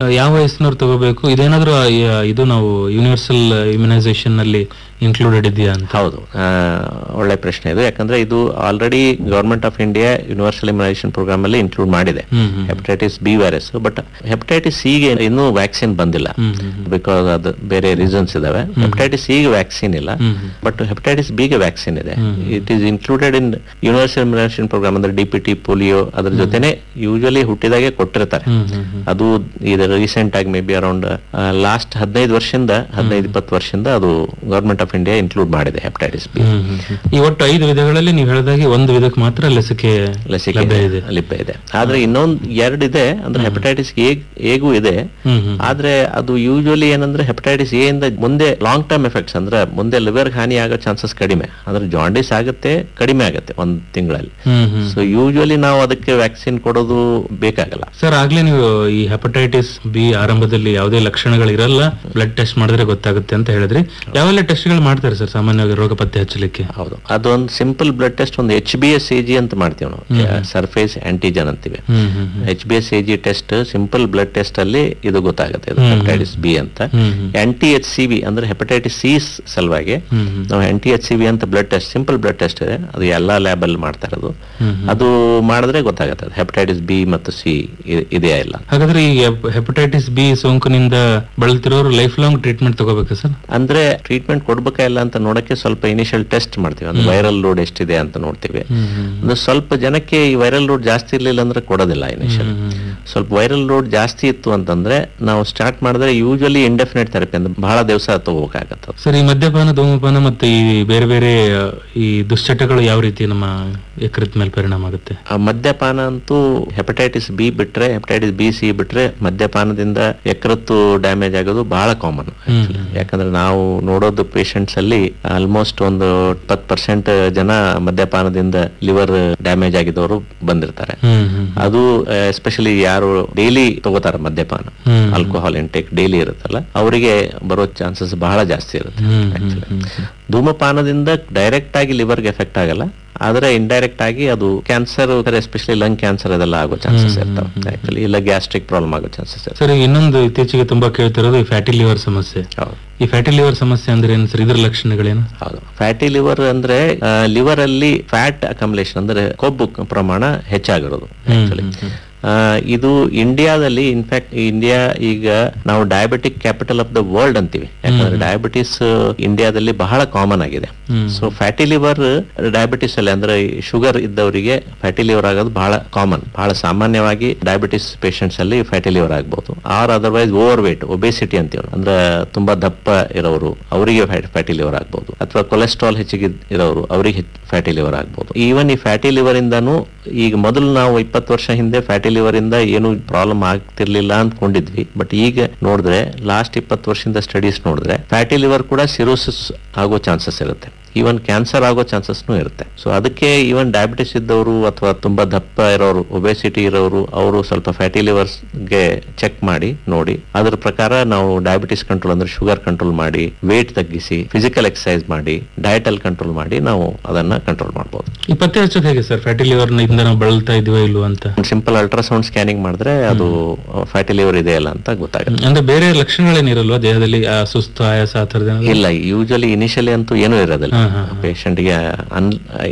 ಯಾವ ವಯಸ್ಸಿನವ್ರು ತಗೋಬೇಕು ಇದೇನಾದ್ರೂ ಆ, ಯ- ಇದು ನಾವು ಯೂನಿವರ್ಸಲ್ ಇಮ್ಯುನೈಸೇಷನ್ ನಲ್ಲಿ ಇನ್ಕ್ಲೂಡೆಡ್ ಇದೆಯಾ ಅಂತ ಹೌದು ಆ, ಒಳ್ಳೆ ಪ್ರಶ್ನೆ ಇದು ಯಾಕಂದ್ರೆ ಇದು already government of India universal immunisation programme ಅಲ್ಲಿ ಇನ್ಕ್ಲೂಡ್ ಮಾಡಿದೆ hmm hmm hepatitis B virus but hepatitis ಸಿಗೆ ಇನ್ನೂ ವ್ಯಾಕ್ಸಿನ್ ಬಂದಿಲ್ಲ ಹ್ಮ್ ಹ್ಮ್ ಬಿಕಾಸ್ ಅದು ಬೇರೆ ರೀಸನ್ಸ್ ಇದಾವೆ ಹೆಪಟೈಟಿಸ್ ಸಿಗೆ ವ್ಯಾಕ್ಸಿನ್ ಇಲ್ಲ ಹ್ಮ್ ಹ್ಮ್. ಬಟ್ ಹೆಪಟೈಟಿಸ್ ಬಿಗೆ ವ್ಯಾಕ್ಸಿನ್ ಇದೆ hmm. It is included in universal immunisation programme ಅಂದ್ರೆ ಡಿ ಪಿ ಟಿ ಪೋಲಿಯೋ ಅದ್ರ ಜೊತೆನೆ ಯೂಶಲಿ ಹುಟ್ಟಿದಾಗೆ ಕೊಟ್ಟಿರ್ತಾರೆ ಹ್ಮ್ ಹ್ಮ್ ಹ್ಮ್ ಅದು ಇದು ರೀಸೆಂಟ್ ಆಗಿ ಮೇ ಬಿ ಅರೌಂಡ್ ಲಾಸ್ಟ್ ಹದಿನೈದು ವರ್ಷದಿಂದ ಹದಿನೈದು ಇಪ್ಪತ್ತು ವರ್ಷದಿಂದ ಅದು ಗವರ್ಮೆಂಟ್ ಆಫ್ ಇಂಡಿಯಾ ಇನ್ಕ್ಲೂಡ್ ಮಾಡಿದೆ ಹೆಪಟೈಟಿಸ್ ಬಿ ಹ್ಮ್ ಹ್ಮ್ ಹ್ಮ್. ಈ ಒಟ್ಟು ಐದು ವಿಧಗಳಲ್ಲಿ ನೀವು ಹೇಳಿದಾಗೆ ಒಂದು ವಿಧಕ್ಕೆ ಮಾತ್ರ ಲಸಿಕೆ ಲಸಿಕೆ ಲಭ್ಯ ಇದೆ ಲಿಪ್ ಇದೆ ಆದ್ರೆ ಇನ್ನೊಂದ್ ಎರಡು ಇದೆ ಅಂದ್ರೆ ಹೆಪಟೈಟಿಸ್ ಎಗೂ ಇದೆ ಹ್ಮ್ ಹ್ಮ್ ಆದ್ರೆ ಅದು ಯೂಶಲಿ ಏನಂದ್ರೆ ಹೆಪಟೈಟಿಸ್ ಎ ಇಂದ ಮುಂದೆ ಲಾಂಗ್ ಟರ್ಮ್ ಎಫೆಕ್ಟ್ಸ್ ಅಂದ್ರೆ ಮುಂದೆ ಲಿವರ್ ಹಾನಿ ಆಗೋ ಚಾನ್ಸಸ್ ಕಡಿಮೆ ಅಂದ್ರೆ ಜಾಂಡಿಸ್ ಆಗುತ್ತೆ ಕಡಿಮೆ ಆಗುತ್ತೆ ಒಂದ್ ತಿಂಗಳಲ್ಲಿ ಹ್ಮ್ ಹ್ಮ್ ಸೊ ಯೂಶಲಿ ನಾವು ಅದಕ್ಕೆ ವ್ಯಾಕ್ಸಿನ್ ಕೊಡೋದು ಬೇಕಾಗಲ್ಲ ಸರ್ ಆಗ್ಲೇ ನೀವು ಈ ಹೆಪಟೈಟಿಸ್ ಬಿ ಆರಂಭದಲ್ಲಿ ಯಾವುದೇ ಲಕ್ಷಣಗಳು ಇರಲ್ಲ ಬ್ಲಡ್ ಟೆಸ್ಟ್ ಮಾಡಿದ್ರೆ ಗೊತ್ತಾಗುತ್ತೆ ಅಂತ ಹೇಳಿದ್ರಿ ಯಾವೆಲ್ಲ ಟೆಸ್ಟ್ಗಳು ಮಾಡ್ತಾರೆ ಸರ್ ಸಾಮಾನ್ಯವಾಗಿ ರೋಗ ಪತ್ತೆ ಹಚ್ಚಲಿಕ್ಕೆ ಹೌದು ಅದೊಂದು ಸಿಂಪಲ್ ಬ್ಲಡ್ ಟೆಸ್ಟ್ ಒಂದು H B S A G ಅಂತ ಮಾಡ್ತೀವಿ ನಾವು ಸರ್ಫೇಸ್ ಆಂಟಿಜನ್ ಅಂತೀವಿ hmm hmm hmm H B S A G test simple blood test ಅಲ್ಲಿ ಇದು ಗೊತ್ತಾಗುತ್ತೆ ಇದು ಹೆಪಟೈಟಿಸ್ ಬಿ ಅಂತ hmm hmm anti H C V ಅಂದ್ರೆ ಹೆಪಟೈಟಿಸ್ ಸಿ ಸಲುವಾಗಿ ಹ್ಮ್ ಹ್ಮ್ ನಾವು anti H C V ಅಂತ blood test simple blood test ಇದೆ ಅದು ಎಲ್ಲಾ ಲ್ಯಾಬ್ ಅಲ್ಲಿ ಮಾಡ್ತಾ ಇರೋದು ಹ್ಮ್ ಹ್ಮ್. ಅದು ಮಾಡಿದ್ರೆ ಗೊತ್ತಾಗುತ್ತೆ ಅದು ಹೆಪಟೈಟಿಸ್ ಬಿ ಮತ್ತು ಸಿ ಇದೆಯಾ ಇಲ್ಲ ಹಾಗಾದ್ರೆ ಈ ಹೆಪಟೈಟಿಸ್ ಬಿ ಸೋಂಕಿನಿಂದ ಬಳಲ್ತಿರೋರು ಲೈಫ್ ಲಾಂಗ್ ಟ್ರೀಟ್ಮೆಂಟ್ ತಗೋಬೇಕಾ ಸರ್ ಅಂದ್ರೆ ಟ್ರೀಟ್ಮೆಂಟ್ ಕೊಡ್ಬೇಕಾ ಇಲ್ಲ ಅಂತ ನೋಡಕ್ಕೆ ಸ್ವಲ್ಪ ಇನಿಷಿಯಲ್ ಟೆಸ್ಟ್ ಮಾಡ್ತೀವಿ ಅಂದ್ರೆ ವೈರಲ್ ಲೋಡ್ ಎಷ್ಟಿದೆ ಅಂತ ನೋಡ್ತೀವಿ ಹ್ಮ್ ಹ್ಮ್ ಅಂದ್ರೆ ಸ್ವಲ್ಪ ಜನಕ್ಕೆ ಈ ವೈರಲ್ ಲೋಡ್ ಜಾಸ್ತಿ ಇರ್ಲಿಲ್ಲ ಅಂದ್ರೆ ಕೊಡೋದಿಲ್ಲ ಇನಿಷಿಯಲ್ ಹ್ಮ್ ಹ್ಮ್ ಸ್ವಲ್ಪ ವೈರಲ್ ಲೋಡ್ ಜಾಸ್ತಿ ಇತ್ತು ಅಂತಂದ್ರೆ ನಾವು ಸ್ಟಾರ್ಟ್ ಮಾಡಿದ್ರೆ ಯೂಶಲಿ ಇಂಡೆಫಿನೆಟ್ ಥೆರಪಿ ಅಂದ್ರೆ ಬಹಳ ದಿವಸ ತಗೋಬೇಕಾಗತ್ತೆ ಸರ್ ಈ ಮದ್ಯಪಾನ ಧೂಮಪಾನ ಮತ್ತೆ ಈ ಬೇರೆ ಬೇರೆ ಆ, ಈ ದುಶ್ಚಟಗಳು ಯಾವ ರೀತಿ ನಮ್ಮ ಯಕೃತ್ ಮೇಲೆ ಪರಿಣಾಮ ಆಗುತ್ತೆ ಆ ಮದ್ಯಪಾನ ಅಂತೂ ಹೆಪಟೈಟಿಸ್ ಬಿ ಬಿಟ್ರೆ ಹೆಪಟೈಟಿಸ್ ಬಿ ಸಿ ಬಿಟ್ರೆ ಮದ್ಯಪಾನದಿಂದ ಯಕೃತ್ತು ಡ್ಯಾಮೇಜ್ ಆಗೋದು ಬಹಳ ಕಾಮನ್ ಹ್ಮ್ ಯಾಕಂದ್ರೆ ನಾವು ನೋಡೋದು ಪೇಷಂಟ್ಸ್ ಅಲ್ಲಿ ಆಲ್ಮೋಸ್ಟ್ ಒಂದು ಇಪ್ಪತ್ತು ಪರ್ಸೆಂಟ್ ಜನ ಮದ್ಯಪಾನದಿಂದ ಲಿವರ್ ಡ್ಯಾಮೇಜ್ ಆಗಿದವರು ಬಂದಿರ್ತಾರೆ ಹ್ಮ್ ಹ್ಮ್ ಅದು ಎಸ್ಪೆಷಲಿ ಯಾರು ಡೈಲಿ ತಗೋತಾರ ಮದ್ಯಪಾನ ಹ್ಮ್. ಆಲ್ಕೋಹಾಲ್ ಇಂಟೇಕ್ ಡೈಲಿ ಇರುತ್ತಲ್ಲ ಅವರಿಗೆ ಬರೋ ಚಾನ್ಸಸ್ ಬಹಳ ಜಾಸ್ತಿ ಇರುತ್ತೆ ಹ್ಮ್ ಹ್ಮ್ actually. ಹ್ಮ್ ಹ್ಮ್. ಧೂಮಪಾನದಿಂದ ಡೈರೆಕ್ಟ್ ಆಗಿ ಲಿವರ್ಗೆ ಎಫೆಕ್ಟ್ ಆಗಲ್ಲ ಆದ್ರೆ ಇಂಡೈರೆಕ್ಟ್ ಆಗಿ ಅದು ಕ್ಯಾನ್ಸರ್ ಎಸ್ಪೆಷಲಿ ಲಂಗ್ ಕ್ಯಾನ್ಸರ್ ಅದೆಲ್ಲ ಆಗೋ ಚಾನ್ಸಸ್ ಇರ್ತಾವೆ ಆಕ್ಚುಲಿ ಇಲ್ಲ ಗ್ಯಾಸ್ಟ್ರಿಕ್ ಪ್ರಾಬ್ಲಮ್ ಆಗೋ ಚಾನ್ಸಸ್ ಇರ್ತವೆ ಸರ್ ಈಗ ಇನ್ನೊಂದು ಇತ್ತೀಚೆಗೆ ತುಂಬಾ ಕೇಳ್ತಿರೋದು ಈ ಫ್ಯಾಟಿ ಲಿವರ್ ಸಮಸ್ಯೆ ಹೌದು ಈ ಫ್ಯಾಟಿ ಲಿವರ್ ಸಮಸ್ಯೆ ಅಂದ್ರೆ ಏನು ಸರ್ ಇದ್ರ ಲಕ್ಷಣಗಳೇನು ಹೌದು ಫ್ಯಾಟಿ ಲಿವರ್ ಅಂದ್ರೆ ಲಿವರ್ ಅಲ್ಲಿ ಫ್ಯಾಟ್ ಅಕಮಲೇಷನ್ ಅಂದ್ರೆ ಕೊಬ್ಬು ಪ್ರಮಾಣ ಹೆಚ್ಚಾಗಿರೋದು ಹ್ಮ್, ಆಕ್ಚುಲಿ ಹ್ಮ್, ಹ್ಮ್. ಇದು ಇಂಡಿಯಾದಲ್ಲಿ ಇನ್ಫ್ಯಾಕ್ಟ್ ಇಂಡಿಯಾ ಈಗ ನಾವು diabetic capital of the world ಅಂತೀವಿ ಯಾಕಂದ್ರೆ ಡಯಾಬಿಟಿಸ್ ಇಂಡಿಯಾದಲ್ಲಿ ಬಹಳ ಕಾಮನ್ ಆಗಿದೆ hmm. So fatty liver diabetes ಅಲ್ಲಿ ಅಂದ್ರೆ ಶುಗರ್ ಇದ್ದವರಿಗೆ ಫ್ಯಾಟಿ ಲಿವರ್ ಆಗೋದು ಬಹಳ ಕಾಮನ್ ಬಹಳ ಸಾಮಾನ್ಯವಾಗಿ ಡಯಾಬಿಟಿಸ್ ಪೇಷಂಟ್ಸ್ ಅಲ್ಲಿ ಫ್ಯಾಟಿ ಲಿವರ್ ಆಗ್ಬಹುದು or otherwise overweight obesity ಅಂತೀವಿ ನಾವು. ಅಂದ್ರೆ ತುಂಬಾ ದಪ್ಪ ಇರೋರು ಅವರಿಗೆ ಫ್ಯಾಟಿ ಲಿವರ್ ಆಗ್ಬಹುದು ಅಥವಾ ಕೊಲೆಸ್ಟ್ರಾಲ್ ಹೆಚ್ಚಿಗೆ ಇರೋರು ಅವರಿಗೆ ಫ್ಯಾಟಿ ಲಿವರ್ ಆಗ್ಬಹುದು ಈವನ್ ಈ ಫ್ಯಾಟಿ ಲಿವರ್ ಇಂದಾನು ಈಗ ಮೊದಲು ನಾವು ಇಪ್ಪತ್ತು ವರ್ಷ ಹಿಂದೆ ಫ್ಯಾಟಿ ಲಿವರ್ ಇಂದ ಏನು ಪ್ರಾಬ್ಲಮ್ ಆಗ್ತಿರ್ಲಿಲ್ಲ ಅಂದ್ಕೊಂಡಿದ್ವಿ ಬಟ್ ಈಗ ನೋಡಿದ್ರೆ ಲಾಸ್ಟ್ ಇಪ್ಪತ್ತು ವರ್ಷದಿಂದ ಸ್ಟಡೀಸ್ ನೋಡಿದ್ರೆ ಫ್ಯಾಟಿ ಲಿವರ್ ಕೂಡ ಸಿರೋಸಿಸ್ ಆಗೋ ಚಾನ್ಸಸ್ ಇರುತ್ತೆ ಈವನ್ ಕ್ಯಾನ್ಸರ್ ಆಗೋ ಚಾನ್ಸಸ್ನು ಇರುತ್ತೆ ಸೊ ಅದಕ್ಕೆ ಈವನ್ ಡಯಾಬಿಟಿಸ್ ಇದ್ದವರು ಅಥವಾ ತುಂಬಾ ದಪ್ಪ ಇರೋರು ಒಬೆಸಿಟಿ ಇರೋರು ಅವರು ಸ್ವಲ್ಪ ಫ್ಯಾಟಿ ಗೆ ಚೆಕ್ ಮಾಡಿ ನೋಡಿ ಅದ್ರ ಪ್ರಕಾರ ನಾವು ಡಯಾಬಿಟಿಸ್ ಕಂಟ್ರೋಲ್ ಅಂದ್ರೆ ಶುಗರ್ ಕಂಟ್ರೋಲ್ ಮಾಡಿ ವೇಟ್ ತಗ್ಗಿಸಿ ಫಿಸಿಕಲ್ ಎಕ್ಸರ್ಸೈಸ್ ಮಾಡಿ ಡಯಟ್ ಅಲ್ಲಿ ಕಂಟ್ರೋಲ್ ಮಾಡಿ ನಾವು ಅದನ್ನ ಕಂಟ್ರೋಲ್ ಮಾಡಬಹುದು ಈ ಪತ್ತೆ ಹಚ್ಚೋದು ಹೇಗೆ ಸರ್ ಫ್ಯಾಟಿ ಲಿವರ್ ಇಂದ ನಾವು ಬಳಲ್ತಾ ಇದೀವ ಇಲ್ವಾ ಅಂತ ಸಿಂಪಲ್ ಅಲ್ಟ್ರಾಸೌಂಡ್ ಸ್ಕ್ಯಾನಿಂಗ್ ಮಾಡಿದ್ರೆ ಅದು ಫ್ಯಾಟಿ ಲಿವರ್ ಇದೆ ಅಲ್ಲ ಅಂತ ಗೊತ್ತಾಗುತ್ತೆ ಅಂದ್ರೆ ಬೇರೆ ಲಕ್ಷಣಗಳೇನಿರಲ್ವಾ ದೇಹದಲ್ಲಿ ಆ ಸುಸ್ತು ಆಯಾಸ ಆ ಥರದ್ದು ಏನಾದ್ರು? ಇಲ್ಲ ಯೂಶಲಿ ಇನಿಷಿಯಲಿ ಅಂತೂ ಏನೂ ಇರೋದಿಲ್ಲ ಹಾ, ಹಾ, ಹಾ. ಪೇಷಂಟ್ಗೆ ಅನ್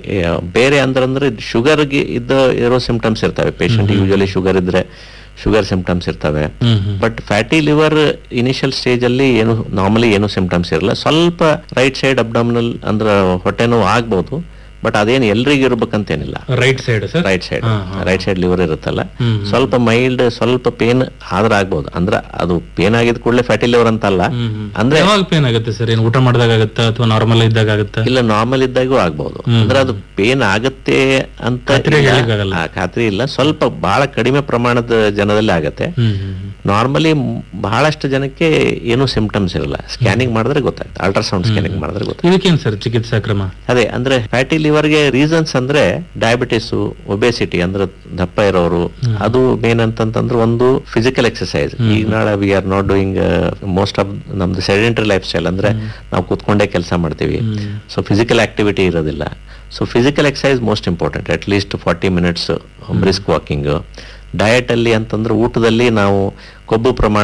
ಬೇರೆ ಅಂದ್ರೆ ಶುಗರ್ಗೆ ಇದ್ದ ಇರೋ ಸಿಂಪ್ಟಮ್ಸ್ ಇರ್ತವೆ ಪೇಷಂಟ್ ಯೂಶಲಿ ಶುಗರ್ ಇದ್ರೆ ಶುಗರ್ ಸಿಂಪ್ಟಮ್ಸ್ ಇರ್ತವೆ hmm hmm but fatty liver initial stage ಅಲ್ಲಿ ಏನು ನಾರ್ಮಲಿ ಏನು ಸಿಂಪ್ಟಮ್ಸ್ ಇರಲ್ಲ ಸ್ವಲ್ಪ ರೈಟ್ ಸೈಡ್ ಅಬ್ಡಮಿನಲ್ ಅಂದ್ರೆ ಹೊಟ್ಟೆ ನೋವು ಆಗ್ಬೋದು ಬಟ್ ಅದೇನು ಎಲ್ರಿಗೂ ಇರ್ಬೇಕಂತೇನಿಲ್ಲ right side sir right side ಹಾ, ಹಾ. ರೈಟ್ ಸೈಡ್ ಲಿವರ್ ಇರುತ್ತಲ್ಲ ಹ್ಮ್. ಸ್ವಲ್ಪ ಮೈಲ್ಡ್ ಸ್ವಲ್ಪ ಪೇನ್ ಆದ್ರೆ ಆಗ್ಬೋದು ಅಂದ್ರೆ ಅದು ಪೇನ್ ಆಗಿದ ಕೂಡಲೇ ಫ್ಯಾಟಿ ಲಿವರ್ ಅಂತಲ್ಲ ಹ್ಮ್ ಹ್ಮ್. ಅಂದ್ರೆ ಯಾವಾಗ ಪೇನ್ ಆಗುತ್ತೆ ಸರ್ ಏನು ಊಟ ಮಾಡಿದಾಗ ಆಗುತ್ತಾ ಅಥವಾ ನಾರ್ಮಲ್ ಇದ್ದಾಗ ಆಗುತ್ತಾ ಇಲ್ಲ ನಾರ್ಮಲ್ ಇದ್ದಾಗೂ ಆಗ್ಬಹುದು ಹ್ಮ್. ಅಂದ್ರೆ ಅದು ಪೇನ್ ಆಗತ್ತೆ ಅಂತ ಖಾತ್ರಿ ಇಲ್ಲ. ಹೇಳಿಕ್ಕಾಗಲ್ಲ. ಆ, ಖಾತ್ರಿ ಇಲ್ಲ ಸ್ವಲ್ಪ ಬಹಳ ಕಡಿಮೆ ಪ್ರಮಾಣದ ಜನದಲ್ಲಿ ಆಗತ್ತೆ ಹ್ಮ್ ಹ್ಮ್ ಹ್ಮ್. ನಾರ್ಮಲಿ ಬಹಳಷ್ಟು ಜನಕ್ಕೆ ಏನು ಸಿಂಪ್ಟಮ್ಸ್ ಇರಲ್ಲ ಸ್ಕ್ಯಾನಿಂಗ್ ಮಾಡಿದ್ರೆ ಗೊತ್ತಾಗುತ್ತೆ ಅಲ್ಟ್ರಾಸೌಂಡ್ ಸ್ಕ್ಯಾನಿಂಗ್ ಮಾಡಿದ್ರೆ ಗೊತ್ತಾಗುತ್ತೆ ಇದಕ್ಕೇನ್ ಸರ್ ಚಿಕಿತ್ಸಾ ಕ್ರಮ ಅದೇ ಅಂದ್ರೆ ಫ್ಯಾಟಿ ಲಿವರ್ಗೆ ರೀಸನ್ಸ್ ಅಂದ್ರೆ ಡಯಾಬಿಟಿಸ್ ಒಬೆಸಿಟಿ ಅಂದ್ರೆ ದಪ್ಪ ಇರೋರು ಅದು ಮೇನ್ ಅಂತಂತಂದ್ರೆ ಒಂದು ಫಿಸಿಕಲ್ ಎಕ್ಸರ್ಸೈಸ್ ಈಗ ನಾಳೆ we are not doing most of ನಮ್ದು ಸೆಡೆಂಟರಿ ಲೈಫ್ ಸ್ಟೈಲ್ ಅಂದ್ರೆ ನಾವು ಕೂತ್ಕೊಂಡೇ ಕೆಲಸ ಮಾಡ್ತೀವಿ ಸೊ ಫಿಸಿಕಲ್ ಆಕ್ಟಿವಿಟಿ ಇರೋದಿಲ್ಲ so physical exercise most important at least forty minutes brisk walking diet ಅಲ್ಲಿ ಅಂತಂದ್ರೆ ಊಟದಲ್ಲಿ ನಾವು ಕೊಬ್ಬು ಪ್ರಮಾಣ